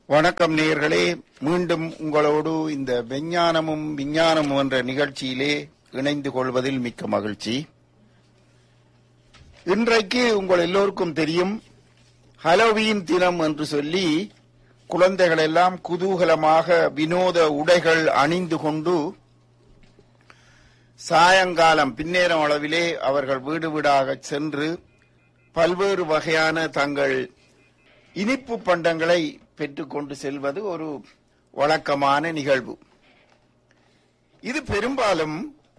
வணக்கம் நேயர்களே மீண்டும் உங்களோடு இந்த விஞ்ஞானமும் விஞ்ஞானமும் என்ற நிகழ்ச்சியிலே இணைந்து கொள்வதில் மிக்க மகிழ்ச்சி இன்றைக்கு உங்கள் எல்லோருக்கும் தெரியும் ஹலோவீன் தினம் என்று சொல்லி குழந்தைகள் எல்லாம் குதூகலமாக வினோத உடைகள் அணிந்து கொண்டு சாயங்காலம் பின்னேரம் அளவிலே அவர்கள் வீடு வீடாக சென்று பல்வேறு வகையான தங்கள் இனிப்பு பண்டங்களை பெற்றுக்கொண்டு செல்வது ஒரு வழக்கமான நிகழ்வு இது பெரும்பாலும்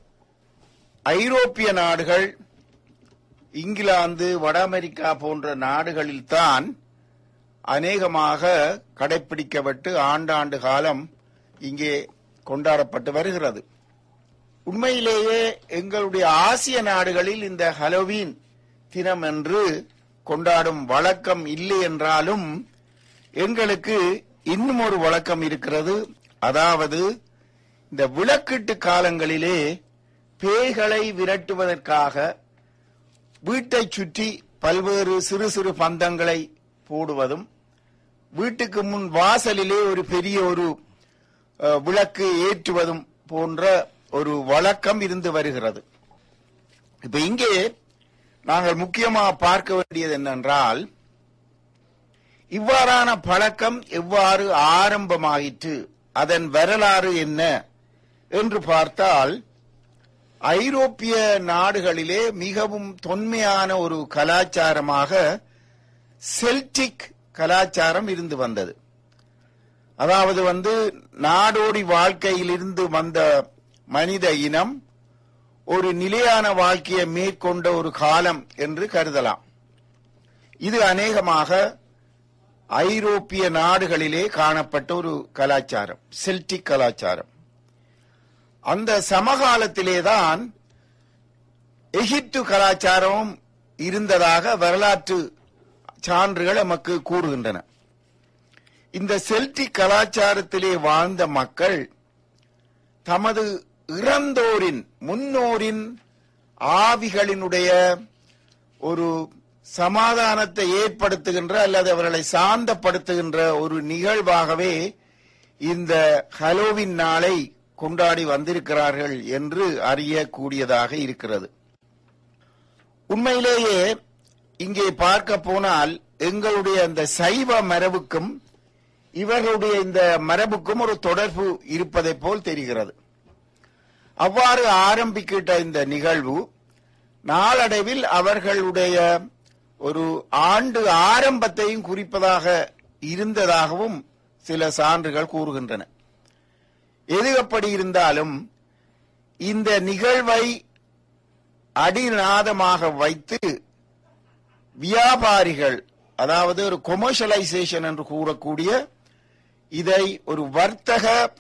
ஐரோப்பிய நாடுகள் இங்கிலாந்து வட அமெரிக்கா போன்ற நாடுகளில்தான் அநேகமாக கடைபிடிக்கப்பட்டு ஆண்டாண்டு காலம் இங்கே கொண்டாடப்பட்டு வருகிறது உண்மையிலேயே எங்களுடைய ஆசிய நாடுகளில் இந்த ஹலோவீன் தினம் என்று கொண்டாடும் வழக்கம் இல்லை என்றாலும் எங்களுக்கு இன்னும் ஒரு வழக்கம் இருக்கிறது அதாவது இந்த விளக்கீட்டு காலங்களிலே பேய்களை விரட்டுவதற்காக வீட்டை சுற்றி பல்வேறு சிறு சிறு பந்தங்களை போடுவதும் வீட்டுக்கு முன் வாசலிலே ஒரு பெரிய ஒரு அஹ், விளக்கு ஏற்றுவதும் போன்ற ஒரு வழக்கம் இருந்து வருகிறது இப்ப இங்கே நாங்கள் முக்கியமாக பார்க்க வேண்டியது என்னென்றால் இவ்வாறான பழக்கம் எவ்வாறு ஆரம்பமாயிற்று அதன் வரலாறு என்ன என்று பார்த்தால் ஐரோப்பிய நாடுகளிலே மிகவும் தொன்மையான ஒரு கலாச்சாரமாக செல்டிக் கலாச்சாரம் இருந்து வந்தது அதாவது வந்து நாடோடி வாழ்க்கையிலிருந்து வந்த மனித இனம் ஒரு நிலையான வாழ்க்கையை மேற்கொண்ட ஒரு காலம் என்று கருதலாம் இது அநேகமாக ஐரோப்பிய நாடுகளிலே காணப்பட்ட ஒரு கலாச்சாரம் செல்டிக் கலாச்சாரம் அந்த சமகாலத்திலேதான் எகிப்து கலாச்சாரமும் இருந்ததாக வரலாற்று சான்றுகள் நமக்கு கூறுகின்றன இந்த செல்டிக் கலாச்சாரத்திலே வாழ்ந்த மக்கள் தமது இறந்தோரின் முன்னோரின் ஆவிகளினுடைய ஒரு சமாதானத்தை ஏற்படுத்துகின்ற அல்லது அவர்களை சாந்தப்படுத்துகின்ற ஒரு நிகழ்வாகவே இந்த ஹலோவின் நாளை கொண்டாடி வந்திருக்கிறார்கள் என்று அறியக்கூடியதாக இருக்கிறது உண்மையிலேயே இங்கே பார்க்க போனால் எங்களுடைய அந்த சைவ மரபுக்கும் இவர்களுடைய இந்த மரபுக்கும் ஒரு தொடர்பு இருப்பதை போல் தெரிகிறது அவ்வாறு ஆரம்பிக்கிட்ட இந்த நிகழ்வு நாளடைவில் அவர்களுடைய ஒரு ஆண்டு ஆரம்பத்தையும் குறிப்பதாக இருந்ததாகவும் சில சான்றுகள் கூறுகின்றன எது எப்படி இருந்தாலும் இந்த நிகழ்வை அடிநாதமாக வைத்து வியாபாரிகள் அதாவது ஒரு கொமர்ஷியலைசேஷன் என்று கூறக்கூடிய இதை ஒரு வர்த்தக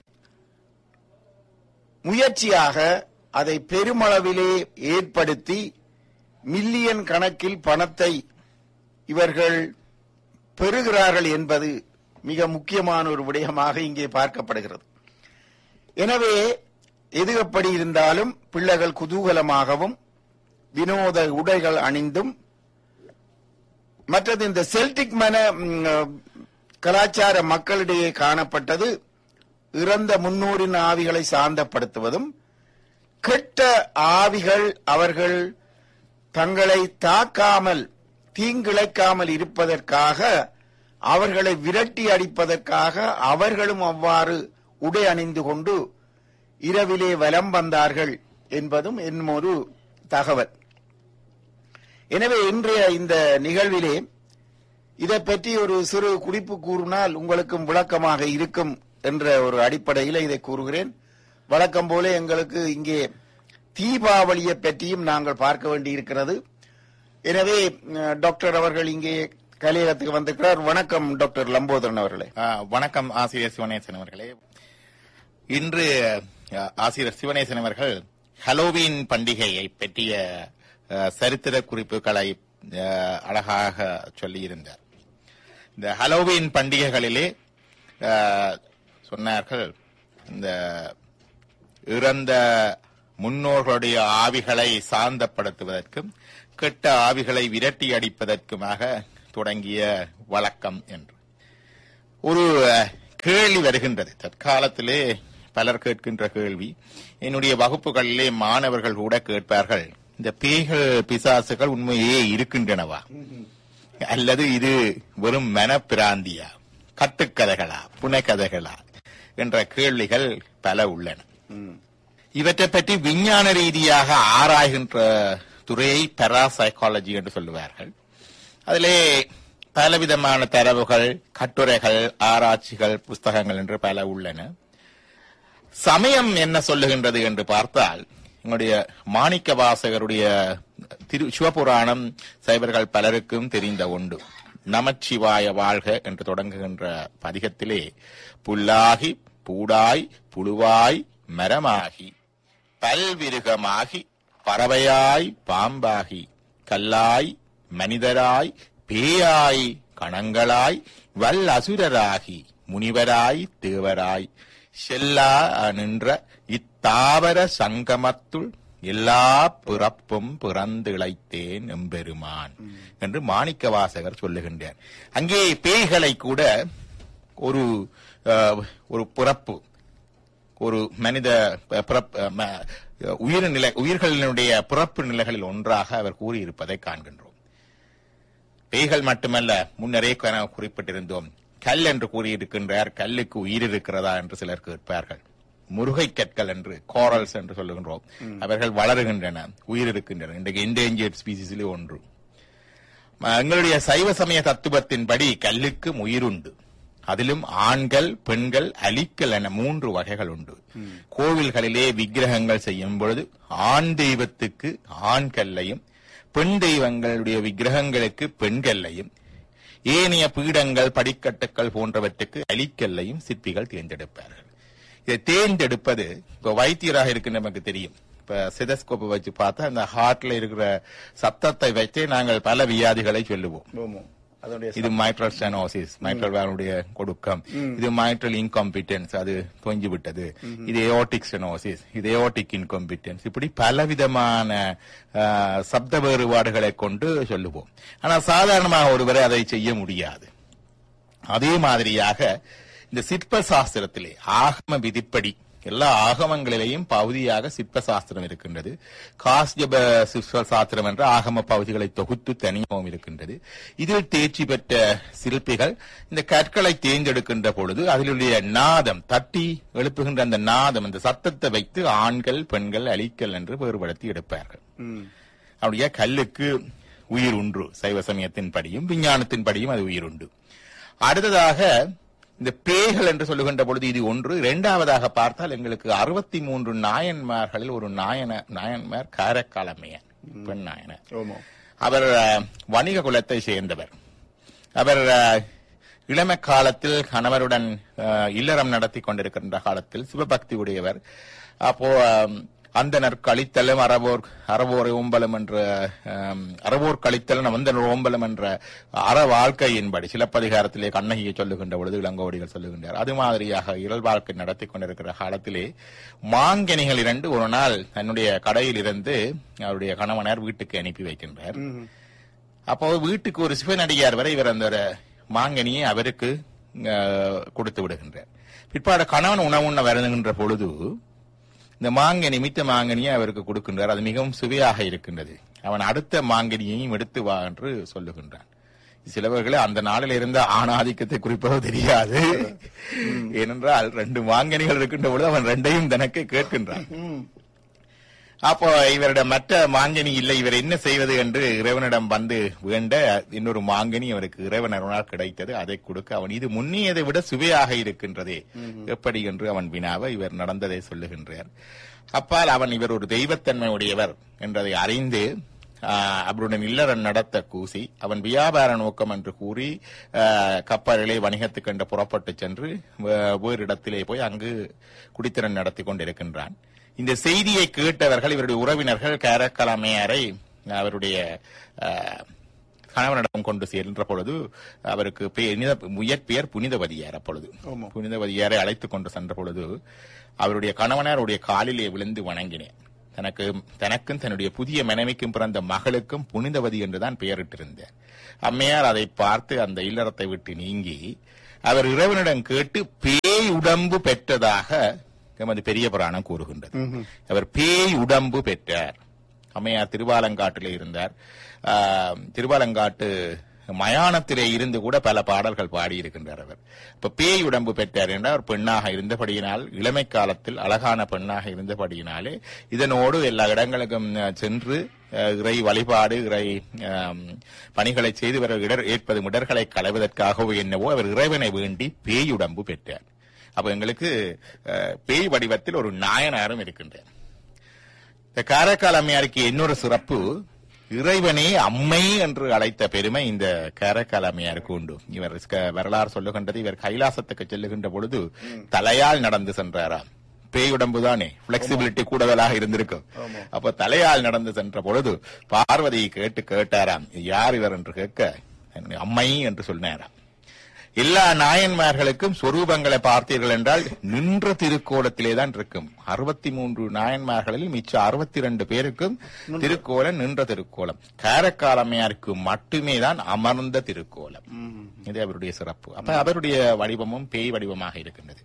முயற்சியாக அதை பெருமளவிலே ஏற்படுத்தி மில்லியன் கணக்கில் பணத்தை இவர்கள் பெறுகிறார்கள் என்பது மிக முக்கியமான ஒரு விடயமாக இங்கே பார்க்கப்படுகிறது எனவே எது எப்படி இருந்தாலும் பிள்ளைகள் குதூகலமாகவும் வினோத உடைகள் அணிந்தும் மற்றது இந்த செல்டிக் மன ம், கலாச்சார மக்களிடையே காணப்பட்டது இறந்த முன்னோரின் ஆவிகளை சாந்தப்படுத்துவதும் கெட்ட ஆவிகள் அவர்கள் தங்களை தாக்காமல் தீங்கிழைக்காமல் இருப்பதற்காக அவர்களை விரட்டி அடிப்பதற்காக அவர்களும் அவ்வாறு உடை அணிந்து கொண்டு இரவிலே வலம் வந்தார்கள் என்பதும் என்னும் ஒரு தகவல் எனவே இன்றைய இந்த நிகழ்விலே இதை பற்றி ஒரு சிறு குறிப்பு கூறினால் உங்களுக்கும் விளக்கமாக இருக்கும் என்ற ஒரு அடிப்படையில் இதை கூறுகிறேன் வழக்கம் போல எங்களுக்கு இங்கே தீபாவளியை பற்றியும் நாங்கள் பார்க்க வேண்டியிருக்கிறது எனவே அஹ், டாக்டர் அவர்கள் இங்கே கலையகத்துக்கு வந்திருக்கிறார் வணக்கம் டாக்டர் லம்போதரன் அவர்களே ஆ, வணக்கம் ஆசிரியர் சிவனேசன் அவர்களே இன்று ஆ, ஆசிரியர் சிவனேசன் அவர்கள் ஹலோவீன் பண்டிகையை பற்றிய ஆ, சரித்திர குறிப்புகளை ஆ, அழகாக சொல்லியிருந்தார் இந்த ஹலோவீன் பண்டிகைகளிலே ஆ, சொன்னார்கள் இந்த இறந்த முன்னோர்களுடைய ஆவிகளை சாந்தப்படுத்துவதற்கும் கெட்ட ஆவிகளை விரட்டி அடிப்பதற்குமாக தொடங்கிய வழக்கம் என்று ஒரு அஹ், கேள்வி வருகின்றது தற்காலத்திலே பலர் கேட்கின்ற கேள்வி என்னுடைய வகுப்புகளிலே மாணவர்கள் கூட கேட்பார்கள் இந்த பேய்கள் பிசாசுகள் உண்மையே இருக்கின்றனவா அல்லது இது வெறும் மனப்பிராந்தியா கட்டுக்கதைகளா புனைக்கதைகளா என்ற கேள்விகள் பல உள்ளன இவற்றை பற்றி விஞ்ஞான ரீதியாக ஆராய்கின்ற துறையை பெராசைக்காலஜி என்று சொல்லுவார்கள் அதிலே பலவிதமான தரவுகள் கட்டுரைகள் ஆராய்ச்சிகள் புஸ்தகங்கள் என்று பல உள்ளன சமயம் என்ன சொல்லுகின்றது என்று பார்த்தால் எங்களுடைய மாணிக்க வாசகருடைய திரு சிவபுராணம் சைவர்கள் பலருக்கும் தெரிந்த ஒன்று நமச்சிவாய வாழ்க என்று தொடங்குகின்ற பதிகத்திலே புல்லாகி பூடாய் புழுவாய் மரமாகி பல்விருகமாகி பறவையாய் பாம்பாகி கல்லாய் மனிதராய் பேயாய் கணங்களாய் வல் அசுரராகி முனிவராய் தேவராய் செல்லா நின்ற இத்தாவர சங்கமத்துள் எல்லா பிறப்பும் பிறந்து இழைத்தேன் எம்பெருமான் என்று மாணிக்க வாசகர் சொல்லுகின்றார் அங்கே பேய்களை கூட ஒரு அஹ், ஒரு பிறப்பு ஒரு மனித பிறப்- ம- உயிர் நிலை உயிர்களினுடைய பிறப்பு நிலைகளில் ஒன்றாக அவர் கூறியிருப்பதை காண்கின்றோம் பேய்கள் மட்டுமல்ல முன்னரே கன- குறிப்பிட்டிருந்தோம் கல் என்று கூறியிருக்கின்றார் கல்லுக்கு உயிர் இருக்கிறதா என்று சிலர் கேட்பார்கள் முருகை கற்கள் என்று கோரல்ஸ் என்று சொல்லுகின்றோம் அவர்கள் வளருகின்றன உயிர் இருக்கின்றன இன்றைக்கு என்டேஞ்சர்ட் ஸ்பீசிஸிலே ஒன்று ம- எங்களுடைய சைவ சமய தத்துவத்தின்படி கல்லுக்கும் உயிருண்டு அதிலும் ஆண்கள் பெண்கள் அலிக்கல் என மூன்று வகைகள் உண்டு கோவில்களிலே விக்கிரகங்கள் செய்யும் பொழுது ஆண் தெய்வத்துக்கு ஆண் கல்லையும் பெண் தெய்வங்களுடைய விக்கிரகங்களுக்கு பெண் கல்லையும் ஏனைய பீடங்கள் படிக்கட்டுக்கள் போன்றவற்றுக்கு அலிக்கல்லையும் சிற்பிகள் தேர்ந்தெடுப்பார்கள் இதை தேர்ந்தெடுப்பது இப்ப வைத்தியராக இருக்கின்ற நமக்கு தெரியும் இப்ப சிதஸ்கோப்பை வச்சு பார்த்தா அந்த ஹார்ட்ல இருக்கிற சத்தத்தை வச்சே நாங்கள் பல வியாதிகளை சொல்லுவோம் அதனுடைய இது மைட்ரல் ஸ்டெனோசிஸ் மைட்ரல் வேனுடைய கொடுக்கம் இது மைட்ரல் இன்காம்பிட்டன்ஸ் அது தொங்கி விட்டது இது ஏஓட்டிக் ஸ்டெனோசிஸ் இது ஏஓட்டிக் இன்காம்பிட்டன்ஸ் இப்படி பலவிதமான ஆ, சப்த வேறுபாடுகளை கொண்டு சொல்லுவோம் ஆனா சாதாரணமாக ஒருவரை அதை செய்ய முடியாது அதே மாதிரியாக இந்த சிற்ப சாஸ்திரத்திலே ஆகம விதிப்படி எல்லா ஆகமங்களிலேயும் பகுதியாக சிற்ப சாஸ்திரம் இருக்கின்றது காஸ்யப சிற்ப சாஸ்திரம் என்ற ஆகம பகுதிகளை தொகுத்து தனியாகவும் இருக்கின்றது இதில் தேர்ச்சி பெற்ற சிற்பிகள் இந்த கற்களை தேர்ந்தெடுக்கின்ற பொழுது அதிலுடைய நாதம் தட்டி எழுப்புகின்ற அந்த நாதம் அந்த சத்தத்தை வைத்து ஆண்கள் பெண்கள் அழிக்கல் என்று வேறுபடுத்தி எடுப்பார்கள் அப்படியே கல்லுக்கு உயிர் உண்டு சைவ சமயத்தின் படியும் விஞ்ஞானத்தின் படியும் அது உயிர் உண்டு அடுத்ததாக இந்த பேய்கள் என்று சொல்லுகின்ற பொழுது இது ஒன்று இரண்டாவதாக பார்த்தால் எங்களுக்கு அறுபத்தி மூன்று நாயன்மார்களில் ஒரு நாயன நாயன்மார் காரக்காலமையன் பெண் நாயனர் ஓமோ அவர் அஹ், வணிக குலத்தை சேர்ந்தவர் அவர் அஹ், இளம காலத்தில் கணவருடன் அஹ், இல்லறம் நடத்தி கொண்டிருக்கின்ற காலத்தில் சிவபக்தி உடையவர் அப்போ அஹ், அந்தனர் கழித்தலும் அறவோர் அறவோர் ஓம்பலம் என்ற அஹ், அறவோர் கழித்தலும் அந்தனர் ஓம்பலம் என்ற அற வாழ்க்கையின்படி சிலப்பதிகாரத்திலே கண்ணகியை சொல்லுகின்ற பொழுது இளங்கோடிகள் சொல்லுகின்றார் அது மாதிரியாக இயல் வாழ்க்கை நடத்தி கொண்டிருக்கிற காலத்திலே மாங்கனிகள் இரண்டு ஒரு நாள் தன்னுடைய கடையில் இருந்து அவருடைய கணவனார் வீட்டுக்கு அனுப்பி வைக்கின்றார் அப்போ வீட்டுக்கு ஒரு சிவனடியார் வரை இவர் அந்த ஒரு மாங்கனியை அவருக்கு அஹ், கொடுத்து விடுகின்றார் பிற்பாடு கணவன் உணவு உண்ண வருகின்ற பொழுது இந்த மாங்கனி மித்த மாங்கனியை அவருக்கு கொடுக்கின்றார் அது மிகவும் சுவையாக இருக்கின்றது அவன் அடுத்த மாங்கனியையும் எடுத்து வா என்று சொல்லுகின்றான் சிலவர்களே அந்த நாளில் இருந்த ஆணாதிக்கத்தை குறிப்பது தெரியாது ஏனென்றால் ரெண்டு மாங்கனிகள் இருக்கின்ற பொழுது அவன் ரெண்டையும் தனக்கு கேட்கின்றான் அப்போ இவரிடம் மற்ற மாங்கனி இல்லை இவர் என்ன செய்வது என்று இறைவனிடம் வந்து வேண்ட இன்னொரு மாங்கனி அவருக்கு இறைவன் அருளால் கிடைத்தது அதை கொடுக்க அவன் இது முன்னியதை விட சுவையாக இருக்கின்றதே எப்படி என்று அவன் வினாவ இவர் நடந்ததை சொல்லுகின்றார் அப்பால் அவன் இவர் ஒரு தெய்வத்தன்மை உடையவர் என்றதை அறிந்து ஆஹ், அவருடன் இல்லறம் நடத்த கூசி அவன் வியாபார நோக்கம் என்று கூறி ஆஹ், கப்பலிலே வணிகத்துக்கு என்று புறப்பட்டு சென்று வே- வேறு இடத்திலே போய் அங்கு குடித்திறன் நடத்தி கொண்டிருக்கின்றான் இந்த செய்தியை கேட்டவர்கள் இவருடைய உறவினர்கள் கேரக்கலாமையாரை அவருடைய ஆஹ், கணவனிடம் கொண்டு சென்ற பொழுது அவருக்கு புனித முயற்பெயர் புனிதவதியார் அப்பொழுது ஆமா. புனிதவதியாரை அழைத்துக் கொண்டு சென்ற பொழுது அவருடைய கணவனார் அவருடைய காலிலே விழுந்து வணங்கினேன் தனக்கு தனக்கும் தன்னுடைய புதிய மனைவிக்கும் பிறந்த மகளுக்கும் புனிதவதி என்றுதான் பெயரிட்டிருந்தார் அம்மையார் அதை பார்த்து அந்த இல்லறத்தை விட்டு நீங்கி அவர் இறைவனிடம் கேட்டு பேய் உடம்பு பெற்றதாக எமது பெரிய புராணம் கூறுகின்றது அவர் பேய் உடம்பு பெற்றார் அம்மையார் திருவாலங்காட்டிலே இருந்தார் ஆஹ், திருவாலங்காட்டு மயானத்திலே இருந்து கூட பல பாடல்கள் பாடியிருக்கின்றார் அவர் இப்ப பேய் உடம்பு பெற்றார் என்றால் அவர் பெண்ணாக இருந்தபடியினால் இளமை காலத்தில் அழகான பெண்ணாக இருந்தபடியினாலே இதனோடு எல்லா இடங்களுக்கும் அஹ், சென்று அஹ், இறை வழிபாடு இறை ஆம், பணிகளை செய்து இவர் இடர் ஏற்பது இடர்களை களைவதற்காகவோ என்னவோ அவர் இறைவனை வேண்டி பேய் உடம்பு பெற்றார் அப்ப எங்களுக்கு அஹ், பேய் வடிவத்தில் ஒரு நாயனாரும் இருக்கின்றார் இந்த காரைக்கால் அம்மையாருக்கு இன்னொரு சிறப்பு இறைவனே அம்மை என்று அழைத்த பெருமை இந்த காரைக்கால் அம்மையாருக்கு உண்டு இவர் க- வரலாறு சொல்லுகின்றது இவர் கைலாசத்துக்கு செல்லுகின்ற பொழுது தலையால் நடந்து சென்றாராம் பேயுடம்பு தானே பிளெக்சிபிலிட்டி கூடுதலாக இருந்திருக்கும் அப்ப தலையால் நடந்து சென்ற பொழுது பார்வதியை கேட்டு கேட்டாராம் யார் இவர் என்று கேட்க அம்மை என்று சொன்னாராம் எல்லா நாயன்மார்களுக்கும் சொரூபங்களை பார்த்தீர்கள் என்றால் நின்ற திருக்கோலத்திலே தான் இருக்கும் அறுபத்தி மூன்று நாயன்மார்களில் மிச்சம் அறுபத்தி ரெண்டு பேருக்கும் திருக்கோலம் நின்ற திருக்கோலம் காரைக்கால் அம்மையாருக்கு மட்டுமே தான் அமர்ந்த திருக்கோலம் இது அவருடைய சிறப்பு அப்ப அவருடைய வடிவமும் பேய் வடிவமாக இருக்கின்றது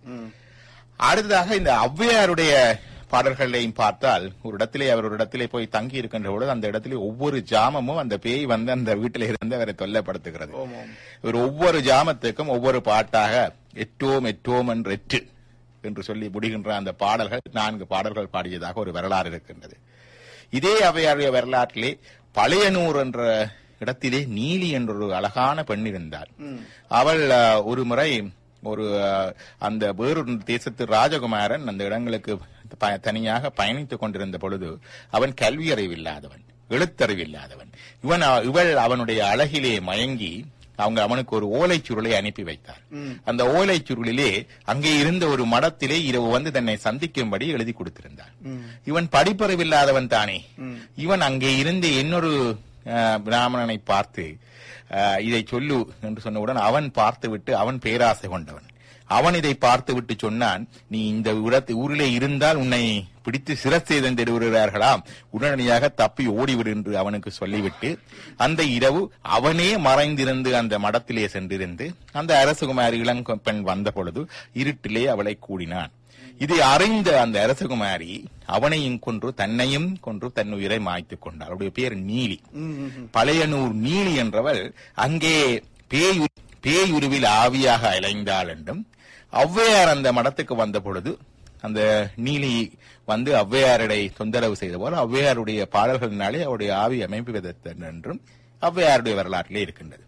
அடுத்ததாக இந்த ஔவையாருடைய பாடல்களையும் பார்த்தால் ஒரு இடத்திலே அவர் ஒரு இடத்திலே போய் தங்கி இருக்கின்ற பொழுது அந்த இடத்திலே ஒவ்வொரு ஜாமமும் அந்த பேய் வந்து அந்த வீட்டிலே இருந்து அவரை தொல்லைப்படுத்துகிறது இவர் ஒவ்வொரு ஜாமத்துக்கும் ஒவ்வொரு பாட்டாக எட்டோம் எட்டோம் என்று எட்டு என்று சொல்லி முடிகின்ற அந்த பாடல்கள் நான்கு பாடல்கள் பாடியதாக ஒரு வரலாறு இருக்கின்றது இதே அவையாருடைய வரலாற்றிலே பழையனூர் என்ற இடத்திலே நீலி என்ற ஒரு அழகான பெண் இருந்தார் அவள் அஹ், ஒரு முறை ஒரு அஹ், அந்த வேறொரு தேசத்து ராஜகுமாரன் அந்த இடங்களுக்கு ப- தனியாக பயணித்துக் கொண்டிருந்த பொழுது அவன் கல்வி அறிவில்லாதவன் எழுத்தறிவில்லாதவன் இவன் அ- இவள் அவனுடைய அழகிலே மயங்கி அவங்க அவனுக்கு ஒரு ஓலைச் சுருளை அனுப்பி வைத்தார் அந்த ஓலைச் சுருளிலே அங்கே இருந்த ஒரு மடத்திலே இரவு வந்து தன்னை சந்திக்கும்படி எழுதி கொடுத்திருந்தார் இவன் படிப்பறிவில்லாதவன் தானே இவன் அங்கே இருந்து இன்னொரு அஹ், பிராமணனை பார்த்து அஹ், இதை சொல்லு என்று சொன்னவுடன் அவன் பார்த்துவிட்டு அவன் பேராசை கொண்டவன் அவன் இதை பார்த்து விட்டு சொன்னான் நீ இந்த இடத்து ஊரிலே இருந்தால் உன்னை பிடித்து சிரச்சேதம் தருகிறார்களாம் உடனடியாக தப்பி ஓடிவிடு என்று அவனுக்கு சொல்லிவிட்டு அந்த இரவு அவனே மறைந்திருந்து அந்த மடத்திலே சென்றிருந்து அந்த அரசகுமாரி இளம்பெண் வந்த பொழுது இருட்டிலே அவளை கூடினான் இதை அறிந்த அந்த அரசகுமாரி அவனையும் கொன்று தன்னையும் கொன்று தன் உயிரை மாய்த்துக் கொண்டாள் அவருடைய பேர் நீலி பழையனூர் நீலி என்றவள் அங்கே பேய் பேயுருவில் ஆவியாக அலைந்தாள் என்றும் ஔவையார் அந்த மடத்துக்கு வந்த பொழுது அந்த நீலி வந்து ஔவையாரடை தொந்தரவு செய்த போது ஔவையாருடைய பாடல்களினாலே அவருடைய ஆவி அமைப்பு விதத்தன் என்றும் ஔவையாருடைய வரலாற்றிலே இருக்கின்றது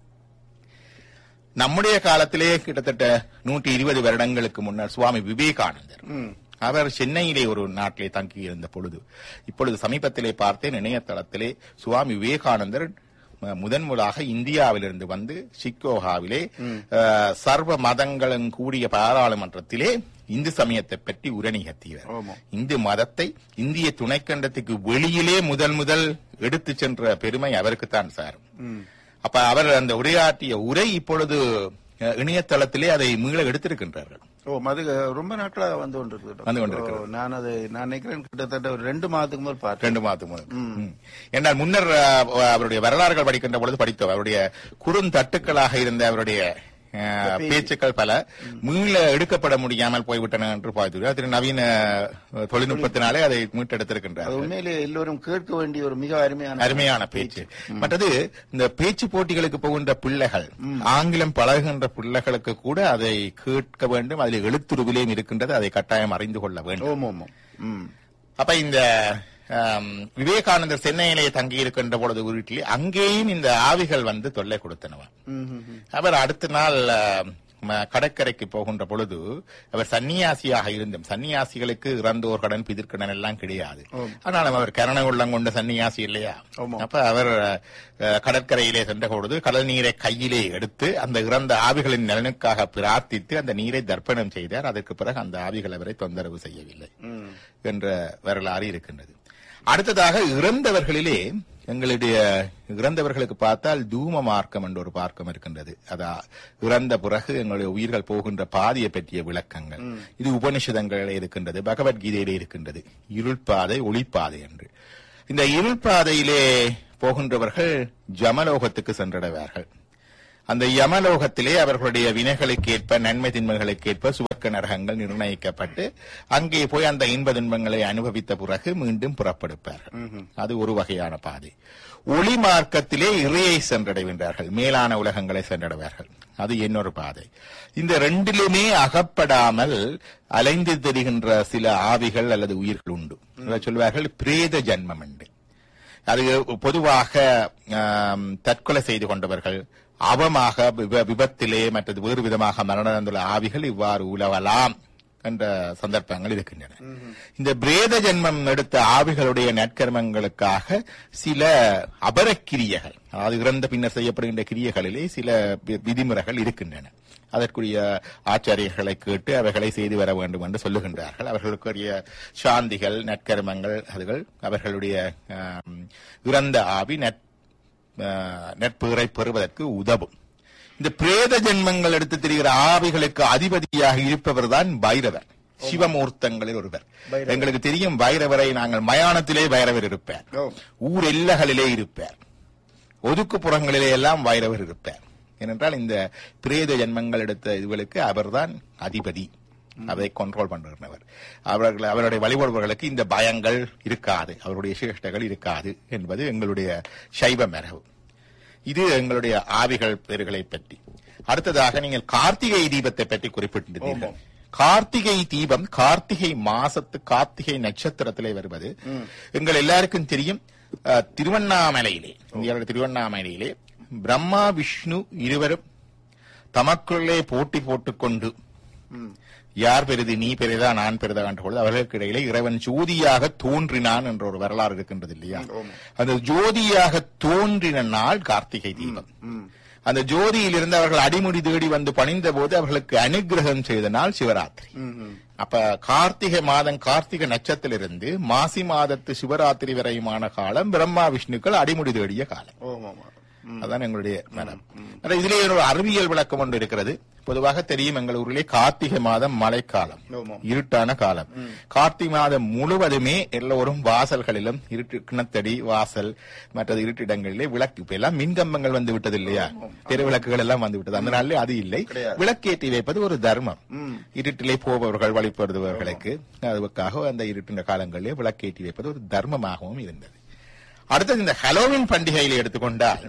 நம்முடைய காலத்திலே கிட்டத்தட்ட நூற்றி இருபது வருடங்களுக்கு முன்னர் சுவாமி விவேகானந்தர் அவர் சென்னையிலே ஒரு நாட்டிலே தங்கி இருந்த பொழுது இப்பொழுது சமீபத்திலே பார்த்தேன் இணையதளத்திலே சுவாமி விவேகானந்தர் ம- முதன் முதலாக இந்தியாவிலிருந்து வந்து சிக்கோகாவிலே அஹ், சர்வ மதங்களும் கூடிய பாராளுமன்றத்திலே இந்து சமயத்தை பற்றி உரை நிகழ்த்தியவர் ஆமாம். இந்து மதத்தை இந்திய துணைக்கண்டத்துக்கு வெளியிலே முதல் முதல் எடுத்து சென்ற பெருமை அவருக்குத்தான் சார் அப்ப அவர் அந்த உரையாற்றிய உரை இப்பொழுது அஹ், இணையதளத்திலே அதை மீள எடுத்திருக்கின்றார்கள் ஓ அது ரொம்ப நாட்களாக வந்து கொண்டிருக்கு வந்து கொண்டிருக்கிறது. ஓ, நான் அதை நான் நினைக்கிறேன் கிட்டத்தட்ட ஒரு ரெண்டு மாதத்துக்கு முதல் பார்த்தேன் ரெண்டு மாதத்துக்கு முதல் ம். என்றால் முன்னர் அஹ், அவருடைய வரலாறுகள் படிக்கின்ற பொழுது படித்தோம் அவருடைய குறுந்தட்டுக்களாக இருந்த அவருடைய அஹ், பேச்சுக்கள் பல மீள எடுக்கப்பட முடியாமல் போய்விட்டன என்று பார்த்து திரு நவீன அஹ், தொழில்நுட்பத்தினாலே அதை மீட்டெடுத்திருக்கின்றார் அது உண்மையிலே எல்லோரும் கேட்க வேண்டிய ஒரு மிக அருமையான அருமையான பேச்சு மற்றது இந்த பேச்சு போட்டிகளுக்கு போகின்ற பிள்ளைகள் ஆங்கிலம் பழகுகின்ற பிள்ளைகளுக்கு கூட அதை கேட்க வேண்டும் அதில் எழுத்துருவிலேயும் இருக்கின்றது அதை கட்டாயம் அறிந்து கொள்ள வேண்டும் ஓம் ஓம் ஓம். ம் அப்ப இந்த ஆம், விவேகானந்தர் சென்னையிலே தங்கி இருக்கின்ற பொழுது வீட்டிலே அங்கேயும் இந்த ஆவிகள் வந்து தொல்லை கொடுத்தனவன் ம், ம், ம். அவர் அடுத்த நாள் ஆம், ம- கடற்கரைக்கு போகின்ற பொழுது அவர் சன்னியாசியாக இருந்தும் சன்னியாசிகளுக்கு இறந்தோர் கடன் பிதிர்க்கடன் எல்லாம் கிடையாது ஆனாலும் அவர் கரண உள்ளம் கொண்ட சன்னியாசி இல்லையா ஆமாம். அப்ப அவர் அஹ், கடற்கரையிலே சென்ற பொழுது கடல் நீரை கையிலே எடுத்து அந்த இறந்த ஆவிகளின் நலனுக்காக பிரார்த்தித்து அந்த நீரை தர்ப்பணம் செய்தார் அதற்கு பிறகு அந்த ஆவிகள் அவரை தொந்தரவு செய்யவில்லை ம். என்ற வரலாறு இருக்கின்றது அடுத்ததாக இறந்தவர்களிலே எங்களுடைய இறந்தவர்களுக்கு பார்த்தால் தூம மார்க்கம் என்ற ஒரு பார்க்கம் இருக்கின்றது அதா இறந்த பிறகு எங்களுடைய உயிர்கள் போகின்ற பாதையை பற்றிய விளக்கங்கள் இது உபனிஷதங்களில் இருக்கின்றது பகவத்கீதையிலே இருக்கின்றது இருள்பாதை ஒளிப்பாதை என்று இந்த இருள்பாதையிலே போகின்றவர்கள் ஜமலோகத்துக்கு சென்றடைவார்கள் அந்த யமலோகத்திலே அவர்களுடைய வினைகளுக்கு ஏற்ப நன்மை தின்மைகளுக்கு ஏற்ப சுவர்க்க நரகங்கள் நிர்ணயிக்கப்பட்டு அங்கே போய் அந்த இன்ப துன்பங்களை அனுபவித்த பிறகு மீண்டும் புறப்படுப்பார்கள் அது ஒரு வகையான பாதை ஒளி மார்க்கத்திலே இறையை சென்றடைகின்றார்கள் மேலான உலகங்களை சென்றடைவார்கள் அது இன்னொரு பாதை இந்த ரெண்டிலுமே அகப்படாமல் அலைந்து தெரிகின்ற சில ஆவிகள் அல்லது உயிர்கள் உண்டு அதை சொல்வார்கள் பிரேத ஜன்மம் என்று அது பொதுவாக ஆம், தற்கொலை செய்து கொண்டவர்கள் அவமாக விப- விபத்திலே மற்றது வேறு விதமாக மரணந்துள்ள ஆவிகள் இவ்வாறு உலவலாம் என்ற சந்தர்ப்பங்கள் இருக்கின்றன இந்த பிரேத ஜென்மம் எடுத்த ஆவிகளுடைய நற்கர்மங்களுக்காக சில அபரக்கிரியைகள் அதாவது இறந்த பின்னர் செய்யப்படுகின்ற கிரியைகளிலே சில வி- விதிமுறைகள் இருக்கின்றன அதற்குரிய ஆச்சாரியர்களை கேட்டு அவைகளை செய்து வர வேண்டும் என்று சொல்லுகின்றார்கள் அவர்களுக்குரிய சாந்திகள் நற்கர்மங்கள் அதுகள் அவர்களுடைய ஆம், இறந்த ஆவி நற் ஆஹ், நட்புகளை பெறுவதற்கு உதவும் இந்த பிரேத ஜென்மங்கள் எடுத்து தெரிகிற ஆவிகளுக்கு அதிபதியாக இருப்பவர் தான் பைரவர் சிவமூர்த்தங்களில் ஒருவர் எங்களுக்கு தெரியும் பைரவரை நாங்கள் மயானத்திலே பைரவர் இருப்பார் ஓ. ஊர் எல்லைகளிலே இருப்பார் ஒதுக்குப்புறங்களிலே எல்லாம் பைரவர் இருப்பார் ஏனென்றால் இந்த பிரேத ஜென்மங்கள் எடுத்த இதுகளுக்கு அவர்தான் அதிபதி அதை கண்ட்ரோல் பண்றவர் அவர்கள் அவருடைய வழிபடுபவர்களுக்கு இந்த பயங்கள் இருக்காது அவருடைய சேஷ்டைகள் இருக்காது என்பது எங்களுடைய சைவ மரபு இது எங்களுடைய ஆவிகள் பேர்களை பற்றி அடுத்ததாக நீங்கள் கார்த்திகை தீபத்தை பற்றி குறிப்பிட்டிருந்தீர்கள் கார்த்திகை தீபம் கார்த்திகை மாசத்து கார்த்திகை நட்சத்திரத்திலே வருவது எங்கள் எல்லாருக்கும் தெரியும் அஹ், திருவண்ணாமலையிலே இந்தியாவுடைய திருவண்ணாமலையிலே பிரம்மா விஷ்ணு இருவரும் தமக்குள்ளே போட்டி போட்டுக்கொண்டு யார் பெரிது நீ பெரிதா நான் பெரிதா என்ற பொழுது அவர்களுக்கு இடையிலே இறைவன் ஜோதியாக தோன்றினான் என்ற ஒரு வரலாறு இருக்கின்றது இல்லையா அந்த ஜோதியாக தோன்றின நாள் கார்த்திகை தீபம் அந்த ஜோதியிலிருந்து அவர்கள் அடிமுடி தேடி வந்து பணிந்த போது அவர்களுக்கு அனுகிரகம் செய்த நாள் சிவராத்திரி அப்ப கார்த்திகை மாதம் கார்த்திகை நட்சத்திலிருந்து மாசி மாதத்து சிவராத்திரி வரையுமான காலம் பிரம்மா விஷ்ணுக்கள் அடிமுடி தேடிய காலம் ஓம் ஆமா அதான் எங்களுடைய மனம் ஆனா இதுலயே ஒரு அறிவியல் விளக்கம் ஒன்று இருக்கிறது பொதுவாக தெரியும் எங்கள் ஊரிலே கார்த்திகை மாதம் மழைக்காலம் ஆமாம். இருட்டான காலம் கார்த்திகை மாதம் முழுவதுமே எல்லோரும் வாசல்களிலும் இருட்டு கிணத்தடி வாசல் மற்றது இருட்டிடங்களிலே விளக்கு இப்ப எல்லாம் மின்கம்பங்கள் வந்து விட்டது இல்லையா தெரு விளக்குகள் எல்லாம் வந்து விட்டது அந்த நாளிலே அது இல்லை கிடையாது. விளக்கேற்றி வைப்பது ஒரு தர்மம் இருட்டிலே போபவர்கள் வழிபடுபவர்களுக்கு அதுக்காக அந்த இருட்டின காலங்களிலே விளக்கேற்றி வைப்பது ஒரு தர்மமாகவும் இருந்தது அடுத்தது இந்த ஹலோவின் பண்டிகையில் எடுத்துக்கொண்டால்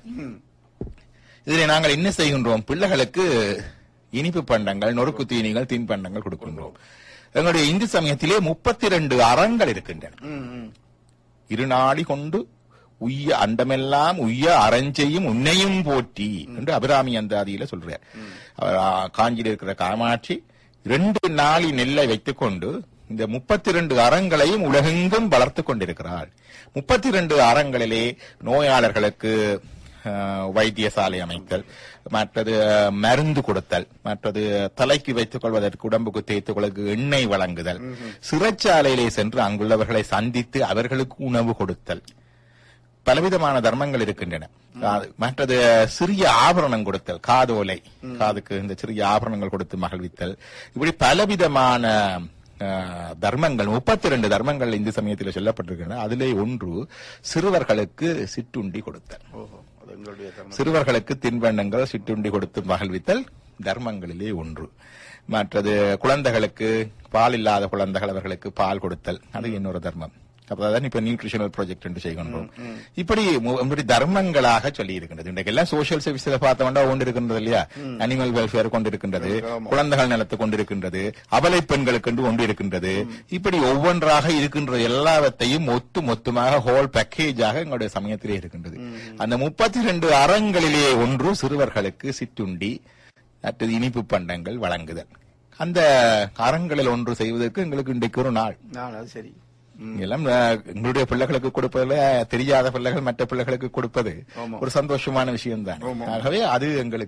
இதில் நாங்கள் என்ன செய்கின்றோம் பிள்ளைகளுக்கு இனிப்பு பண்டங்கள் நொறுக்கு தீனிகள் தின்பண்டங்கள் கொடுக்கின்றோம் எங்களுடைய இந்து சமயத்திலே முப்பத்தி ரெண்டு அறங்கள் இருக்கின்றன இருநாடி கொண்டு உய்ய அண்டமெல்லாம் உய்ய அறஞ்செய்யும் உன்னையும் போற்றி என்று அபிராமி அந்தாதியில சொல்றார் அவர், ஆ, காஞ்சியில் இருக்கிற காமாட்சி ரெண்டு நாளி நெல்லை வைத்துக் கொண்டு இந்த முப்பத்தி ரெண்டு அறங்களையும் உலகெங்கும் வளர்த்து கொண்டிருக்கிறாள் முப்பத்தி ரெண்டு அறங்களிலே நோயாளர்களுக்கு அஹ், வைத்தியசாலை அமைத்தல் மற்றது அஹ், மருந்து கொடுத்தல் மற்றது தலைக்கு வைத்துக் கொள்வதற்கு உடம்புக்கு தேய்த்துக் கொள்வதற்கு எண்ணெய் வழங்குதல் சிறைச்சாலையிலே சென்று அங்குள்ளவர்களை சந்தித்து அவர்களுக்கு உணவு கொடுத்தல் பலவிதமான தர்மங்கள் இருக்கின்றன அது- மற்றது சிறிய ஆபரணம் கொடுத்தல் காதோலை காதுக்கு இந்த சிறிய ஆபரணங்கள் கொடுத்து மகிழ்வித்தல் இப்படி பலவிதமான அஹ், தர்மங்கள் முப்பத்தி ரெண்டு தர்மங்கள் இந்து சமயத்தில் சொல்லப்பட்டிருக்கின்றன அதிலே ஒன்று சிறுவர்களுக்கு சிற்றுண்டி கொடுத்தல் ஓஹோ அது எங்களுடைய தர்மம் சிறுவர்களுக்கு தின்பண்டங்கள் சிற்றுண்டி கொடுத்து மகிழ்வித்தல் தர்மங்களிலே ஒன்று மற்றது குழந்தைகளுக்கு பால் இல்லாத குழந்தைகள் அவர்களுக்கு பால் கொடுத்தல் அது இன்னொரு தர்மம் அப்பதான் இப்ப நியூட்ரிஷனல் ப்ராஜெக்ட் என்று செய்கின்றோம் இப்படி மு- இப்படி தர்மங்களாக சொல்லி இருக்கின்றது இன்றைக்கு எல்லாம் சோசியல் சர்வீஸ்ல பார்த்தோம்னா ஒன்று இருக்கின்றது இல்லையா அனிமல் வெல்ஃபேர் கொண்டு இருக்கின்றது குழந்தைகள் நலத்து கொண்டு இருக்கின்றது அபலை பெண்களுக்கு என்று ஒன்று இருக்கின்றது இப்படி ஒவ்வொன்றாக இருக்கின்ற எல்லாவற்றையும் மொத்து மொத்தமாக ஹோல் பேக்கேஜாக எங்களுடைய சமயத்திலே இருக்கின்றது அந்த முப்பத்தி ரெண்டு அறங்களிலே ஒன்று சிறுவர்களுக்கு சிற்றுண்டி மற்றது இனிப்பு பண்டங்கள் வழங்குதல் அந்த அறங்களில் ஒன்று செய்வதற்கு எங்களுக்கு இன்றைக்கு ஒரு நாள் நான் அது சரி எல்லாம் அஹ், எங்களுடைய பிள்ளைகளுக்கு கொடுப்பதுல தெரியாத பிள்ளைகள் மற்ற பிள்ளைகளுக்கு கொடுப்பது ஆமா. ஒரு சந்தோஷமான விஷயம் தான் ஆமா. ஆகவே அது எங்களுக்கு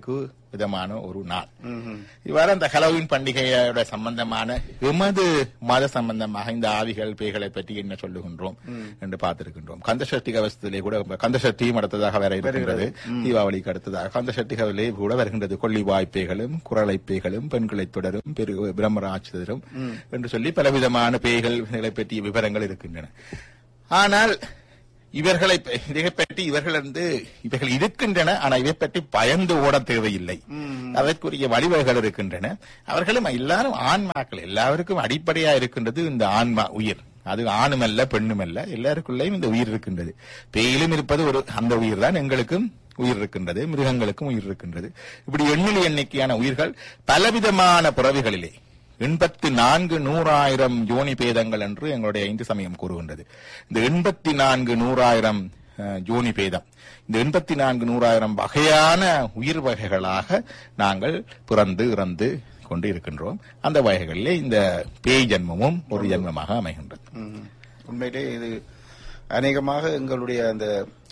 விதமான ஒரு நாள் இவ்வாறு அந்த ஹலோவின் பண்டிகையோட சம்பந்தமான எமது மத சம்பந்தமாக இந்த ஆவிகள் பேய்களை பற்றி என்ன சொல்லுகின்றோம் என்று பார்த்திருக்கின்றோம் கந்தசஷ்டி கவசத்திலே கூட கந்தசஷ்டியும் அடுத்ததாக வர இருக்கின்றது தீபாவளிக்கு அடுத்ததாக கந்தசஷ்டிகளிலே கூட வருகின்றது கொல்லி வாய்ப்பேய்களும் குரலை பேய்களும் பெண்களை தொடரும் பெரு பிரம்மராட்சதரும் என்று சொல்லி பலவிதமான பேய்களை பற்றிய விவரங்கள் இருக்கின்றன ஆனால் இவர்களை இதை பற்றி இவர்கள் வந்து இவர்கள் இருக்கின்றன ஆனா இவை பற்றி பயந்து ஓட தேவையில்லை அதற்குரிய வழிவகைகள் இருக்கின்றன அவர்களும் எல்லாரும் ஆன்மாக்கள் எல்லாருக்கும் அடிப்படையா இருக்கின்றது இந்த ஆன்மா உயிர் அது ஆணுமல்ல பெண்ணுமல்ல எல்லாருக்குள்ளேயும் இந்த உயிர் இருக்கின்றது பேயிலும் இருப்பது ஒரு அந்த உயிர் தான் எங்களுக்கும் உயிர் இருக்கின்றது மிருகங்களுக்கும் உயிர் இருக்கின்றது இப்படி எண்ணிலி எண்ணிக்கையான உயிர்கள் பலவிதமான பிறவிகளிலே எண்பத்தி நான்கு நூறாயிரம் யோனி பேதங்கள் என்று எங்களுடைய இந்து சமயம் கூறுகின்றது இந்த எண்பத்தி நான்கு நூறாயிரம் அஹ், யோனி பேதம் இந்த எண்பத்தி நான்கு நூறாயிரம் வகையான உயிர் வகைகளாக நாங்கள் பிறந்து இறந்து கொண்டு இருக்கின்றோம் அந்த வகைகளிலே இந்த பேய் ஜென்மமும் ஒரு ஜென்மமாக அமைகின்றது ம். உண்மையிலே இது அநேகமாக எங்களுடைய அந்த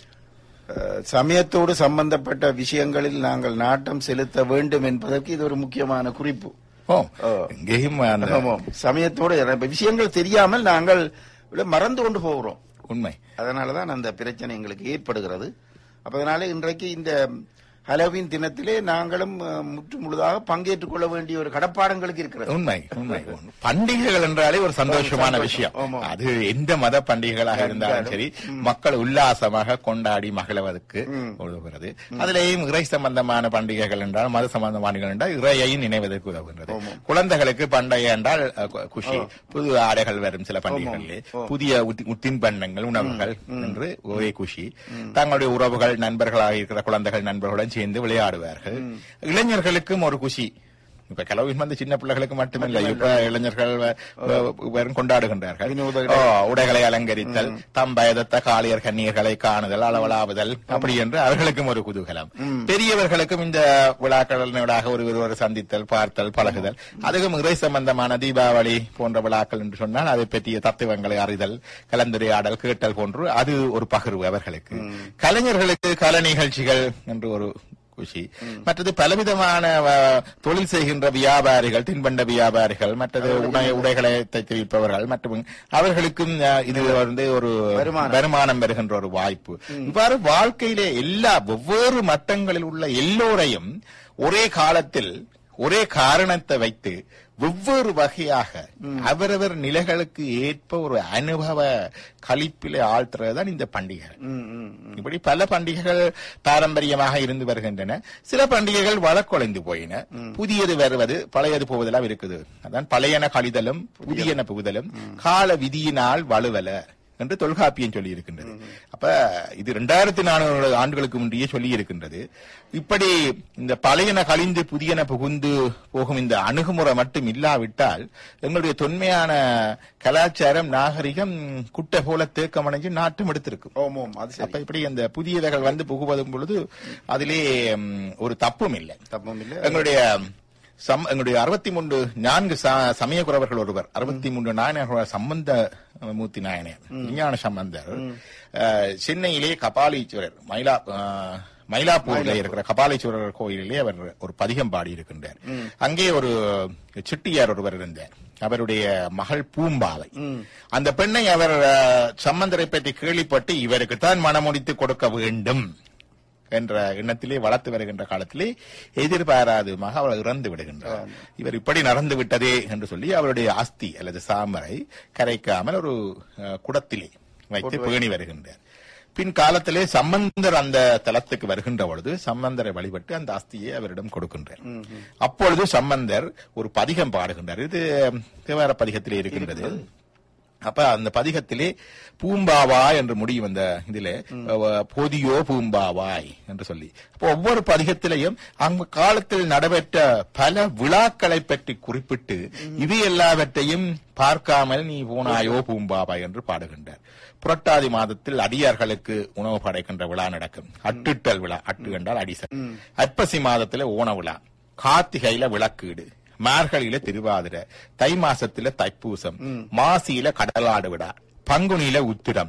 அஹ், சமயத்தோடு சம்பந்தப்பட்ட விஷயங்களில் நாங்கள் நாட்டம் செலுத்த வேண்டும் என்பதற்கு இது ஒரு முக்கியமான குறிப்பு ஓ ஓ. இங்கேயும் அந்த ஆமாம். சமயத்தோடு இப்ப விஷயங்கள் தெரியாமல் நாங்கள் விட மறந்து கொண்டு போகிறோம் உண்மை அதனாலதான் அந்த பிரச்சனை எங்களுக்கு ஏற்படுகிறது அப்ப அதனால இன்றைக்கு இந்த ஹலோவின் தினத்திலே நாங்களும் அஹ், முற்று முழுதாக பங்கேற்றுக் கொள்ள வேண்டிய ஒரு கடப்பாடங்களுக்கு இருக்கிறது உண்மை உண்மை பண்டிகைகள் என்றாலே ஒரு சந்தோஷமான சந்தோஷம். விஷயம் ஆமா. அது எந்த மத பண்டிகைகளாக இருந்தாலும் சரி மக்கள் உல்லாசமாக கொண்டாடி மகிழ்வதற்கு உதவுகிறது அதிலேயும் இறை சம்பந்தமான பண்டிகைகள் என்றால் மத சம்பந்தமான என்றால் இறையை நினைவதற்கு உதவுகிறது குழந்தைகளுக்கு பண்டிகை என்றால் அஹ், கு- குஷி புது ஆடைகள் வரும் சில பண்டிகைகளிலே புதிய உத்தி- உத்தின்பண்டங்கள் உணவுகள் என்று ஒரே குஷி தங்களுடைய உறவுகள் நண்பர்களாக இருக்கிற குழந்தைகள் நண்பர்களுடன் சேர்ந்து விளையாடுவார்கள் இளைஞர்களுக்கும் ஒரு குஷி இப்ப கலவின் வந்து சின்ன பிள்ளைகளுக்கு மட்டுமில்லை இப்ப இளைஞர்கள் வ- வ- வெறும் கொண்டாடுகின்றார்கள் வினோத ஓ, உடைகளை அலங்கரித்தல் தம் பயதத்த காளியர் கன்னியர்களை காணுதல் அளவலாவுதல் அப்படி என்று அவர்களுக்கும் ஒரு குதூகலம் பெரியவர்களுக்கும் இந்த விழாக்களினூடாக ஒரு ஒருவர் சந்தித்தல் பார்த்தல் பழகுதல் அதுக்கும் இறை சம்பந்தமான தீபாவளி போன்ற விழாக்கள் என்று சொன்னால் அதை பற்றிய தத்துவங்களை அறிதல் கலந்துரையாடல் கேட்டல் போன்று அது ஒரு பகிர்வு அவர்களுக்கு கலைஞர்களுக்கு கலை நிகழ்ச்சிகள் என்று ஒரு குஷி மற்றது பலவிதமான அஹ், தொழில் செய்கின்ற வியாபாரிகள் தின்பண்ட வியாபாரிகள் மற்றது உடை உடைகளை தைத்து விற்பவர்கள் மற்றும் அவர்களுக்கும் அஹ், இது வந்து ஒரு வருமானம். வருமானம் பெறுகின்ற ஒரு வாய்ப்பு இவ்வாறு வாழ்க்கையிலே எல்லா ஒவ்வொரு மட்டங்களில் உள்ள எல்லோரையும் ஒரே காலத்தில் ஒரே காரணத்தை வைத்து வெவ்வேறு வகையாக அவரவர் நிலைகளுக்கு ஏற்ப ஒரு அனுபவ களிப்பிலே ஆழ்த்துறதுதான் இந்த பண்டிகை ம், ம், ம். இப்படி பல பண்டிகைகள் பாரம்பரியமாக இருந்து வருகின்றன சில பண்டிகைகள் வழக்கொலைந்து போயின புதியது வருவது பழையது போவதெல்லாம் இருக்குது அதான் பழையன கழிதலும் புதியன புகுதலும் கால விதியினால் வலுவல என்று தொல்காப்பியம் சொல்லி இருக்கின்றது அப்ப இது இரண்டாயிரத்தி நானூறு ஆண்டுகளுக்கு முந்தையே சொல்லி இருக்கின்றது இப்படி இந்த பழையன கழிந்து புதியன புகுந்து போகும் இந்த அணுகுமுறை மட்டும் இல்லாவிட்டால் எங்களுடைய தொன்மையான கலாச்சாரம் நாகரிகம் குட்டை போல தேக்கமடைஞ்சு நாட்டம் எடுத்திருக்கும் ஓம் ஓம் அது சரி அப்ப இப்படி அந்த புதியவைகள் வந்து புகுவதும் பொழுது அதிலே ம், ஒரு தப்பும் இல்லை தப்பம் இல்ல எங்களுடைய சம் எங்களுடைய அறுபத்தி மூன்று நான்கு ச- சமயக்குறவர்கள் ஒருவர் அறுபத்தி மூன்று நாயனர் சம்பந்த மூர்த்தி நாயனர் விஞ்ஞான சம்பந்தர் அஹ், சென்னையிலே கபாலீஸ்வரர் மயிலா அஹ், மயிலாப்பூர்ல இருக்கிற கபாலீஸ்வரர் கோயிலிலே அவர் ஒரு பதிகம் பாடி இருக்கின்றார் அங்கே ஒரு சிட்டியார் ஒருவர் இருந்தார் அவருடைய மகள் பூம்பாவை அந்த பெண்ணை அவர் அஹ், சம்பந்தரை பற்றி கேள்விப்பட்டு இவருக்குத்தான் மனமுடித்து கொடுக்க வேண்டும் என்ற எண்ணத்திலே வளர்த்து வருகின்ற காலத்திலே எதிர்பாராதமாக அவள் இறந்து விடுகின்றார் இவர் இப்படி நடந்து விட்டதே என்று சொல்லி அவருடைய அஸ்தி அல்லது சாம்பரை கரைக்காமல் ஒரு அஹ், குடத்திலே வைத்து பேணி வருகின்றார் பின் காலத்திலே சம்பந்தர் அந்த தலத்துக்கு வருகின்ற பொழுது சம்பந்தரை வழிபட்டு அந்த அஸ்தியை அவரிடம் கொடுக்கின்றார் அப்பொழுது சம்பந்தர் ஒரு பதிகம் பாடுகின்றார் இது தேவார பதிகத்திலே இருக்கின்றது அப்ப அந்த பதிகத்திலே பூம்பாவாய் என்று முடியும் அந்த இதிலே அஹ், போதியோ பூம்பாவாய் என்று சொல்லி அப்போ ஒவ்வொரு பதிகத்திலையும் அந்த காலத்தில் நடைபெற்ற பல விழாக்களை பற்றி குறிப்பிட்டு இது எல்லாவற்றையும் பார்க்காமல் நீ போனாயோ பூம்பாவாய் என்று பாடுகின்றார் புரட்டாதி மாதத்தில் அடியார்களுக்கு உணவு படைக்கின்ற விழா நடக்கும் அட்டுட்டல் விழா அட்டு என்றால் அடிசல் ஐப்பசி மாதத்திலே ஓண விழா கார்த்திகையில விளக்கீடு மார்கழியில திருவாதிரை தை மாசத்துல தைப்பூசம் மாசியில கடலாடு விழா பங்குனியில உத்திரம்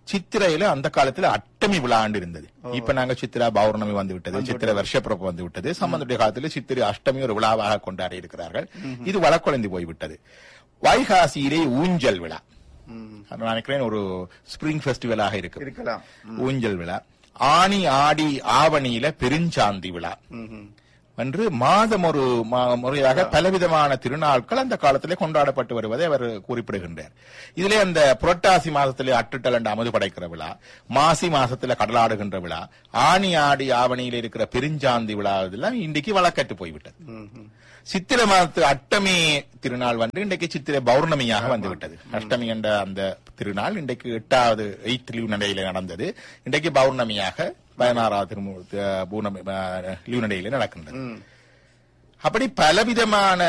சித்திரையில அந்த காலத்துல அட்டமி விழாண்டு இருந்தது இப்ப நாங்க சித்திரா பௌர்ணமி வந்து விட்டது சித்திரை வருஷப்பிறப்பு வந்து விட்டது சம்பந்தனுடைய காலத்துல சித்திரை அஷ்டமி ஒரு விழாவாக கொண்டாடி இருக்கிறார்கள் இது வழக்குழந்து போய்விட்டது வைகாசியிலே ஊஞ்சல் விழா அது நான் நினைக்கிறேன் ஒரு ஸ்பிரிங் ஃபெஸ்டிவலாக இருக்கு இருக்கலாம் ஊஞ்சல் விழா ஆனி ஆடி ஆவணியில பெருஞ்சாந்தி விழா என்று மாதம் ஒரு மா- முறையாக பலவிதமான திருநாட்கள் அந்த காலத்திலே கொண்டாடப்பட்டு வருவதை அவர் குறிப்பிடுகின்றார் இதிலே அந்த புரட்டாசி மாதத்திலே அட்டுட்டல் என்ற அமுது படைக்கிற விழா மாசி மாசத்துல கடலாடுகின்ற விழா ஆனி ஆடி ஆவணியில இருக்கிற பெருஞ்சாந்தி விழா இதெல்லாம் இன்றைக்கு வழக்கற்று போய்விட்டது சித்திரை மாதத்து அஷ்டமி திருநாள் வந்து இன்றைக்கு சித்திரை பௌர்ணமியாக வந்துவிட்டது அஷ்டமி என்ற அந்த திருநாள் இன்றைக்கு எட்டாவது எயித் லீவ் நடையில நடந்தது இன்றைக்கு பௌர்ணமியாக பதினாறாவது திருமு த- பூர்ணமி அஹ், லீவ் நடையில நடக்கின்றது அப்படி பலவிதமான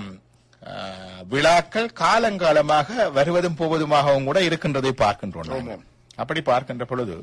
அஹ், விழாக்கள் காலங்காலமாக வருவதும் போவதுமாகவும் கூட இருக்கின்றதை பார்க்கின்றோம் நாங்கள். அப்படி பார்க்கின்ற பொழுது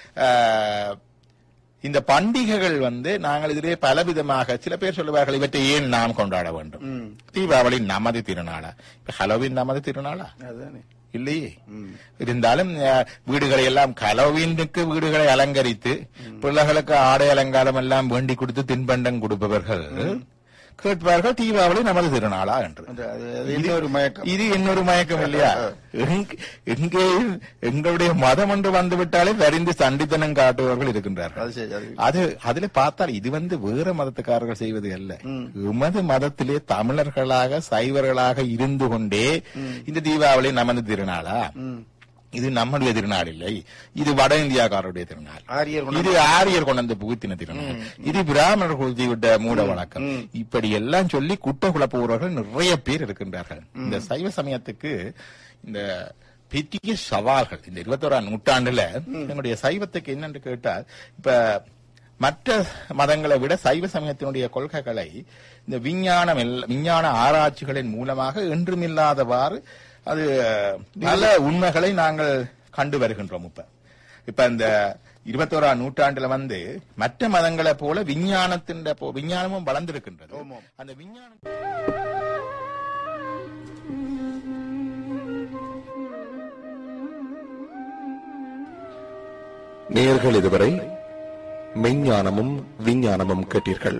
அஹ், இந்த பண்டிகைகள் வந்து நாங்கள் இதிலே பலவிதமாக சில பேர் சொல்லுவார்கள் இவற்றை ஏன் நாம் கொண்டாட வேண்டும் தீபாவளி நமது திருநாளா இப்ப ஹலோவின் நமது திருநாளா அதுதானே இல்லையே இருந்தாலும் அஹ், வீடுகளை எல்லாம் கலோவினுக்கு வீடுகளை அலங்கரித்து பிள்ளைகளுக்கு ஆடை அலங்காரம் எல்லாம் வேண்டி கொடுத்து தின்பண்டம் கொடுப்பவர்கள் கேட்பார்கள் தீபாவளி நமது திருநாளா என்று அது- அது அது இன்னொரு மயக்கம் இது இன்னொரு மயக்கம் இல்லையா எங்க- எங்கே எங்களுடைய மதம் என்று வந்து விட்டாலே வரிந்து சண்டித்தனம் காட்டுபவர்கள் இருக்கின்றார்கள் அது சரி அது அது அதுல பார்த்தால் இது வந்து வேற மதத்துக்காரர்கள் செய்வது அல்ல உமது மதத்திலே தமிழர்களாக சைவர்களாக இருந்து கொண்டே இந்த தீபாவளி நமது திருநாளா இது நம்முடைய திருநாள் இல்லை இது வட இந்தியாக்காரருடைய திருநாள் ஆரியர் கொண்டு இது ஆரியர் கொண்டு வந்து புகுத்தின திருநாள் இது பிராமணர் குழுதி விட்ட மூட வழக்கம் இப்படி எல்லாம் சொல்லி குட்ட குழப்புபவர்கள் நிறைய பேர் இருக்கின்றார்கள் இந்த சைவ சமயத்துக்கு இந்த பெரிய சவால்கள் இந்த இருபத்தோராம் நூற்றாண்டுல எங்களுடைய சைவத்துக்கு என்னன்னு கேட்டால் இப்ப மற்ற மதங்களை விட சைவ சமயத்தினுடைய கொள்கைகளை இந்த விஞ்ஞானம் எல்ல- விஞ்ஞான ஆராய்ச்சிகளின் மூலமாக என்றுமில்லாதவாறு அது நல்ல உண்மைகளை நாங்கள் கண்டு வருகின்றோம் இப்ப இப்ப இந்த இருபத்தோராம் நூற்றாண்டுல வந்து மற்ற மதங்களை போல விஞ்ஞானத்தின் போ- விஞ்ஞானமும் வளர்ந்திருக்கின்றது ஆமாம். அந்த விஞ்ஞானம் நேயர்கள் இதுவரை மெய்ஞானமும் விஞ்ஞானமும் கேட்டீர்கள்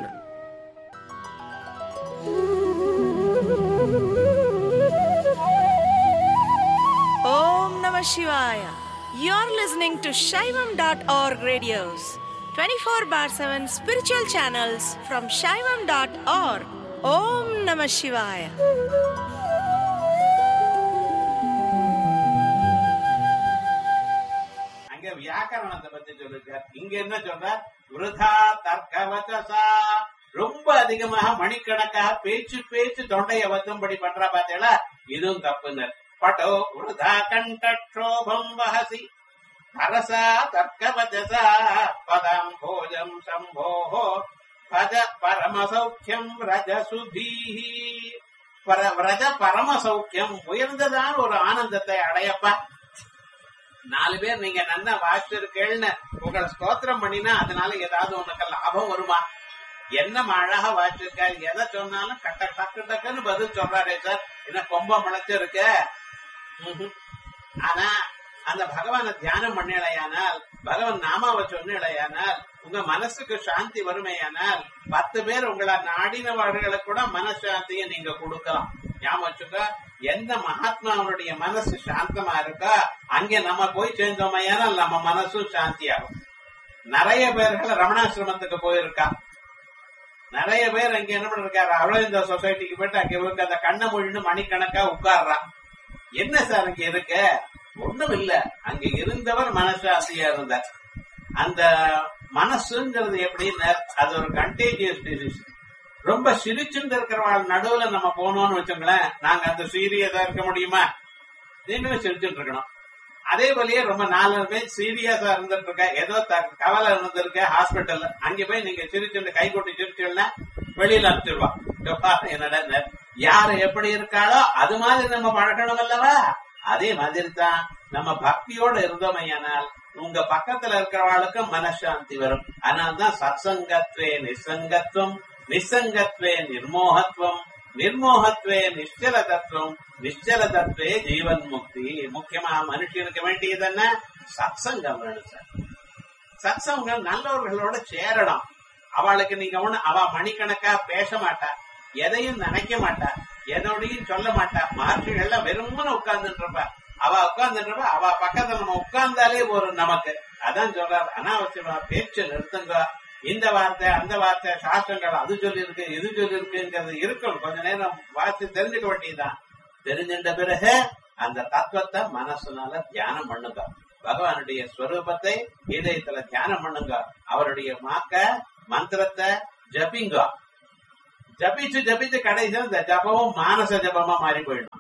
Om Namah Shivaya. You're listening to Shaivam.org radios, 24 bar 7 spiritual channels from Shaivam.org. Om Namah Shivaya. அங்க வியாக்கரணத்தை பத்தி சொல்லிருக்கார் இங்க என்ன சொல்றார் விருதா தர்க்கவதசா ரொம்ப அதிகமாக மணிக்கணக்காக பேச்சு பேச்சு தொண்டைய வத்தும்படி பண்றா பாத்தீங்களா இதுவும் தப்புனர் பட்டோ விருதா கண்டோபம் வஹசி அரசா தர்க்கவதசா பதம் போஜம் சம்போஹோ பஜ பரமசௌக்கியம் ரஜசுதீஹி பர ரஜ பரமசௌக்கியம் உயர்ந்ததான ஒரு ஆனந்தத்தை அடையப்பா நாலு பேர் நீங்க நல்லா வாசிச்சிருக்கேன்னு உங்களை ஸ்தோத்திரம் பண்ணினா அதனால ஏதாவது உனக்கு லாபம் வருமா என்ன அழகா வாசிச்சிருக்காரு எதை சொன்னாலும் கட்ட டக்கு டக்குன்னு பதில் சொல்றாரே சார் என்ன கொம்ப முளைச்சிருக்க ம்ஹும். ஆனா அந்த பகவானை தியானம் பண்ணலையானால் பகவான் நாமாவை சொன்னலையானால் உங்க மனசுக்கு சாந்தி வறுமையானால் பத்து பேர் உங்களை நாடினவர்களுக்கு கூட மனசாந்தியை நீங்க கொடுக்கலாம் ஞாபகம் வச்சுக்க எந்த மகாத்மாவனுடைய மனசு சாந்தமா இருக்கோ அங்கே நம்ம போய் சேர்ந்தோமையானால் நம்ம மனசும் சாந்தியாகும் நிறைய பேர்கள் ரமணாசிரமத்துக்கு போயிருக்கா நிறைய பேர் அங்க என்ன பண்ணிருக்காரு அரவிந்த சொசைட்டிக்கு போயிட்டு அங்க இவங்க அந்த கண்ணை மொழின்னு மணிக்கணக்கா உட்கார்றான் என்ன சார் அங்க இருக்க ஒண்ணும் இல்ல அங்க இருந்தவர் மனசாசியா இருந்தார் அந்த மனசுங்கிறது எப்படின்னு அது ஒரு கண்டேஜியஸ் டிசீஸ் ரொம்ப சிரிச்சுட்டு இருக்கிறவங்க நடுவுல நம்ம போனோம்னு வச்சுங்களேன் நாங்க அந்த சீரியஸா இருக்க முடியுமா நீங்களும் சிரிச்சுட்டு இருக்கணும் அதே போலயே ரொம்ப நாலு பேர் சீரியஸா இருந்துட்டு இருக்க ஏதோ த- கவலை இருந்திருக்க ஹாஸ்பிட்டல்ல அங்க போய் நீங்க சிரிச்சுட்டு கை கொட்டி சிரிச்சுன்னா வெளியில அனுப்பிச்சிருவான் இதோ பாரு என்னடா யாரு எப்படி இருக்காளோ அது மாதிரி நம்ம பழக்கணும் அல்லவா அதே மாதிரி தான் நம்ம பக்தியோட இருந்தோமையானால் உங்க பக்கத்துல இருக்கிறவாளுக்கு மனசாந்தி வரும் அதனால்தான் சத்சங்கத்வே நிசங்கத்துவம் நிசங்கத்வே நிர்மோகத்துவம் நிர்மோகத்வே நிಶ್ಚல தத்துவம் நிಶ್ಚல தத்துவே ஜீவன் முக்தி முக்கியமா மனுஷனுக்கு வேண்டியது என்ன சத்சங்கம் வேணும் சார் சத்சங்கம் நல்லவர்களோட சேரணும் அவளுக்கு நீங்க ஒண்ணு அவ மணிக்கணக்கா பேச மாட்டா எதையும் நினைக்க மாட்டா எதோடையும் சொல்ல மாட்டா மகர்ஷிகள்லாம் வெறுமனு உட்கார்ந்துட்டு இருப்பா அவ உட்கார்ந்துட்டு இருப்பா அவ பக்கத்துல நம்ம உட்கார்ந்தாலே ஒரு நமக்கு அதான் சொல்றாரு அனாவசியமா பேச்சு நிறுத்துங்க இந்த வார்த்தை அந்த வார்த்தை சாஸ்திரங்கள் அது சொல்லியிருக்கு இது சொல்லியிருக்குங்கிறது இருக்கும் கொஞ்ச நேரம் வாசி தெரிஞ்சுக்க வேண்டியதுதான் தெரிஞ்சின்ற பிறகு அந்த தத்துவத்தை மனசுனால தியானம் பண்ணுங்க பகவானுடைய ஸ்வரூபத்தை இதயத்துல தியானம் பண்ணுங்க அவருடைய மாக்க மந்திரத்தை ஜபிங்க ஜபிச்சு ஜபிச்சு கடைசியில் இந்த ஜபமும் மானச ஜபமா மாறி போயிடும்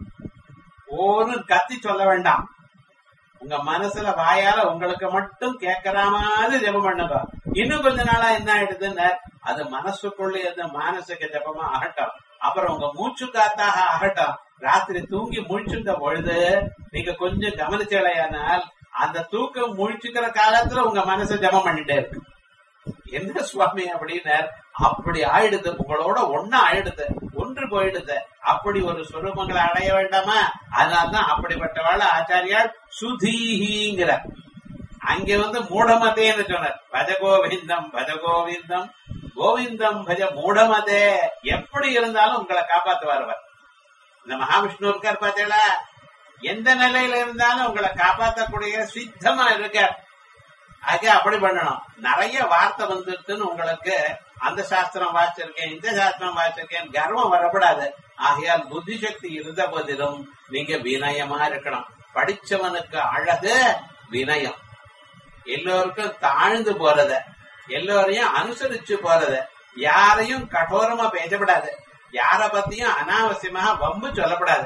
ஒரு கத்தி சொல்ல வேண்டாம் உங்க மனசுல வாயால உங்களுக்கு மட்டும் கேட்கற மாதிரி ஜபம் பண்ணுங்க இன்னும் கொஞ்ச நாளா என்ன ஆயிடுதுன்னு அது மனசுக்குள்ள இருந்து மானசிக ஜபமா ஆகட்டும் அப்புறம் உங்க மூச்சு காத்தாக ஆகட்டும் ராத்திரி தூங்கி முழிச்சுட்ட பொழுது நீங்க கொஞ்சம் கவனிச்சலையானால் அந்த தூக்கம் முழிச்சுக்கிற காலத்துல உங்க மனசை ஜபம் பண்ணிட்டே இருக்கு என்ன சுவாமி அப்படின்னு அப்படி ஆயிடுது உங்களோட ஒன்னா ஆயிடுது ஒன்று போயிடுது அப்படி ஒரு சொரூபங்களை அடைய வேண்டாமா அதனால்தான் அப்படிப்பட்டவாள் ஆச்சாரியால் சுதீகிங்கிற அங்க வந்து மூடமதேன்னு சொன்னார் பஜ கோவிந்தம் பஜ கோவிந்தம் கோவிந்தம் பஜ மூடமதே எப்படி இருந்தாலும் உங்களை காப்பாத்துவார் அவர் இந்த மகாவிஷ்ணு இருக்கார் பார்த்தீங்களா எந்த நிலையில இருந்தாலும் உங்களை காப்பாற்றக்கூடிய சித்தமா இருக்கார் ஆக அப்படி பண்ணணும் நிறைய வார்த்தை வந்துருக்குன்னு உங்களுக்கு அந்த சாஸ்திரம் வாசிச்சிருக்கேன் இந்த சாஸ்திரம் வாசிச்சிருக்கேன் கர்வம் வரப்படாது ஆகையால் புத்தி சக்தி இருந்த போதிலும் நீங்க வினயமா இருக்கணும் படிச்சவனுக்கு அழகு வினயம் எல்லோருக்கும் தாழ்ந்து போறத எல்லோரையும் அனுசரிச்சு போறத யாரையும் கடோரமா பேசப்படாது யார பத்தியும் அனாவசியமாக வம்பு சொல்லப்படாது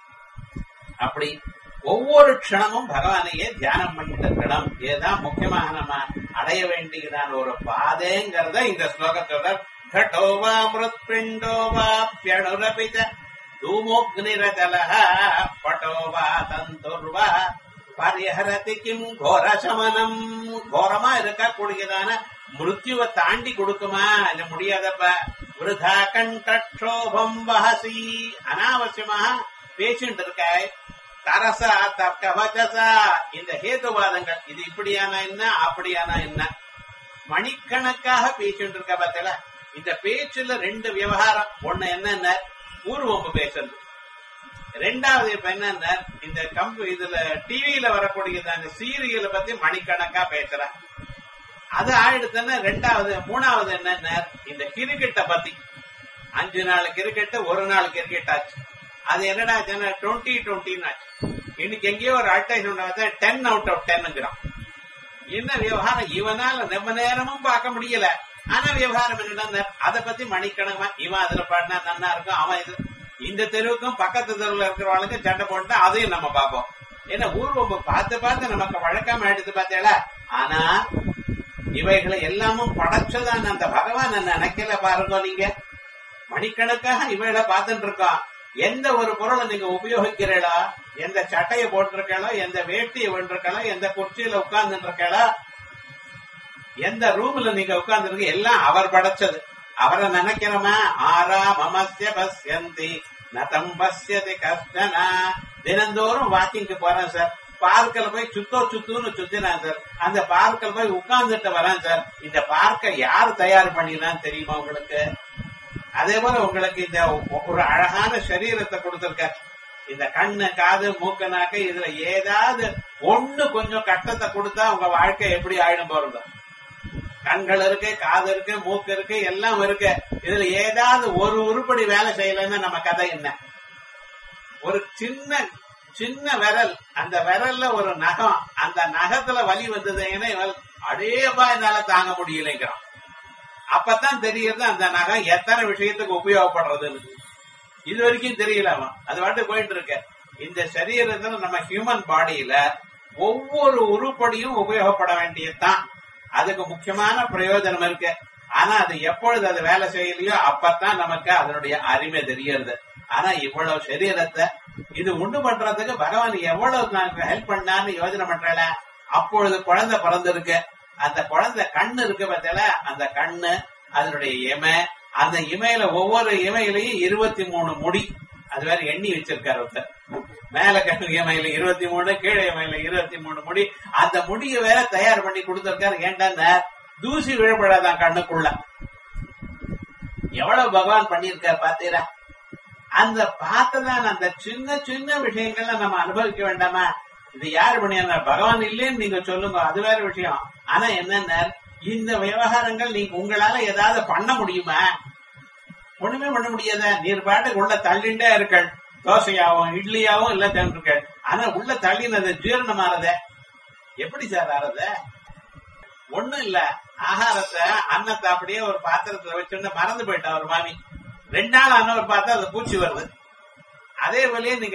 அப்படி ஒவ்வொரு க்ஷணமும் பகவானையே தியானம் பண்ணிட்டு இருக்கணும் இதுதான் முக்கியமாக நம்ம அடைய வேண்டியதான ஒரு பாதைங்கிறத இந்த ஸ்லோகத்தோட घटोवा मृत्पिण्डोवा प्यणुरपि च धूमोऽग्निरजलः पटो वा तन्तुर्वा பரிஹரதி கிம் கோர சமனம் கோரமா இருக்கக்கூடியதான மிருத்யுவை தாண்டி கொடுக்குமா இல்ல முடியாதப்ப விருதா கண்டோபம் வஹசி அனாவசியமாக பேசிட்டு இருக்காய் தரசா தர்க்க வச்சசா இந்த ஹேதுவாதங்கள் இது இப்படியானா என்ன அப்படியானா என்ன மணிக்கணக்காக பேசிட்டு இருக்க பார்த்தல இந்த பேச்சுல ரெண்டு விவகாரம் ஒண்ணு என்னென்ன பூர்வம்பு பேசுறது ரெண்டாவது இப்ப என்னன்னா இந்த கம்பு இதுல டிவியில வரக்கூடிய அந்த சீரியலை பத்தி மணிக்கணக்கா பேசுறேன் அது ஆயிடுத்துன்னா ரெண்டாவது மூணாவது என்னன்னா இந்த கிரிக்கெட்டை பத்தி அஞ்சு நாள் கிரிக்கெட் ஒரு நாள் கிரிக்கெட் ஆச்சு அது என்னடா டுவெண்ட்டி டுவெண்ட்டின்னு ஆச்சு இன்னைக்கு எங்கேயோ ஒரு அட்வைஸ் டென் அவுட் ஆஃப் டென்னுங்கிறான் என்ன விவகாரம் இவனால நம்ம நேரமும் பார்க்க முடியல ஆனா விவகாரம் என்னன்னா அதை பத்தி மணிக்கணக்கமா இவன் அதுல பாடினா நன்னா இருக்கும் அவன் இது இந்த தெருவுக்கும் பக்கத்து தெருவுல இருக்கிறவங்களுக்கு சண்டை போட்டா அதையும் நம்ம பார்ப்போம் ஏன்னா ஊர்வம்பு பார்த்து பார்த்து நமக்கு வழக்கம் ஆயிடுது பார்த்தேடா ஆனா இவைகளை எல்லாமும் படைச்சதான் அந்த பகவான் நினைக்கல பாருங்க நீங்க மணிக்கணக்காக இவைகளை பார்த்துட்டு இருக்கோம் எந்த ஒரு பொருளை நீங்க உபயோகிக்கிறீளா எந்த சட்டையை போட்டிருக்கீங்களோ எந்த வேட்டியை வென்றிருக்கீங்களோ எந்த குர்ச்சியில உட்கார்ந்துட்டு இருக்கீங்களா எந்த ரூம்ல நீங்க உட்கார்ந்து எல்லாம் அவர் படைச்சது அவரை நினைக்கிறோமா ஆரா மமஸ்ய பஸ்யந்தி நதம் பஸ்யதி கஷ்டனா தினந்தோறும் வாக்கிங்க்கு போறேன் சார் பார்க்கல போய் சுத்தோ சுத்துன்னு சுத்தினான் சார் அந்த பார்க்கல் போய் உட்கார்ந்துட்டு வரேன் சார் இந்த பார்க்க யார் தயார் பண்ணினான்னு தெரியுமா உங்களுக்கு அதே போல உங்களுக்கு இந்த ஒரு அழகான சரீரத்தை கொடுத்திருக்கார் இந்த கண்ணு காது மூக்கு நாக்கு இதுல ஏதாவது ஒண்ணு கொஞ்சம் கட்டத்தை கொடுத்தா உங்க வாழ்க்கை எப்படி ஆயிடும் போறது கண்கள் இருக்கு காது இருக்கு மூக்கு இருக்கு எல்லாம் இருக்கு இதுல ஏதாவது ஒரு உருப்படி வேலை செய்யலன்னா நம்ம கதை என்ன ஒரு சின்ன சின்ன விரல் அந்த விரல்ல ஒரு நகம் அந்த நகத்துல வலி வந்ததுன்னா இவள் அடேபா என்னால தாங்க முடியலைங்கிறான் அப்பதான் தெரியுது அந்த நகம் எத்தனை விஷயத்துக்கு உபயோகப்படுறதுன்னு இது வரைக்கும் தெரியல அவன் அது வாட்டு போயிட்டு இருக்க இந்த சரீரத்துல நம்ம ஹியூமன் பாடியில ஒவ்வொரு உருப்படியும் உபயோகப்பட வேண்டியதுதான் அதுக்கு முக்கியமான பிரயோஜனம் இருக்கு ஆனா அது எப்பொழுது அது வேலை செய்யலையோ அப்பதான் நமக்கு அதனுடைய அருமை தெரியறது ஆனா இவ்வளவு சரீரத்தை இது உண்டு பண்றதுக்கு பகவான் எவ்வளவு நாங்க ஹெல்ப் பண்ணான்னு யோசனை பண்றால அப்பொழுது குழந்தை பிறந்திருக்கு அந்த குழந்தை கண்ணு இருக்கு பார்த்தல அந்த கண்ணு அதனுடைய இமை அந்த இமையில ஒவ்வொரு இமையிலையும் இருபத்தி மூணு முடி அது வேற எண்ணி வச்சிருக்காரு ஒருத்தர் மேல கண்ணிய மயில இருபத்தி மூணு கீழே மயில இருபத்தி மூணு முடி அந்த முடிய வேற தயார் பண்ணி கொடுத்திருக்காரு ஏன்டா தூசி விழப்படாதான் கண்ணுக்குள்ள எவ்வளவு பகவான் பண்ணியிருக்காரு பாத்தீரா அந்த பார்த்ததான் அந்த சின்ன சின்ன விஷயங்கள்ல நம்ம அனுபவிக்க வேண்டாமா இது யாரு பண்ணியா பகவான் இல்லைன்னு நீங்க சொல்லுங்க அது வேற விஷயம் ஆனா என்னன்னா இந்த விவகாரங்கள் நீங்க உங்களால ஏதாவது பண்ண முடியுமா ஒண்ணுமே பண்ண முடியாத நீர் பாட்டுக்கு உள்ள தள்ளிண்டே இருக்கள் தோசையாவும் இட்லியாவும் இல்ல தந்துருக்கள் ஆனா உள்ள தள்ளினது ஜீரணமானத எப்படி சார் ஆறத ஒண்ணும் இல்ல ஆகாரத்தை அன்னத்தை அப்படியே ஒரு பாத்திரத்துல வச்சுன்னு மறந்து போயிட்டா ஒரு மாமி ரெண்டு நாள் அன்னவர் பார்த்தா அது பூச்சி வருது அதே போலயே நீங்க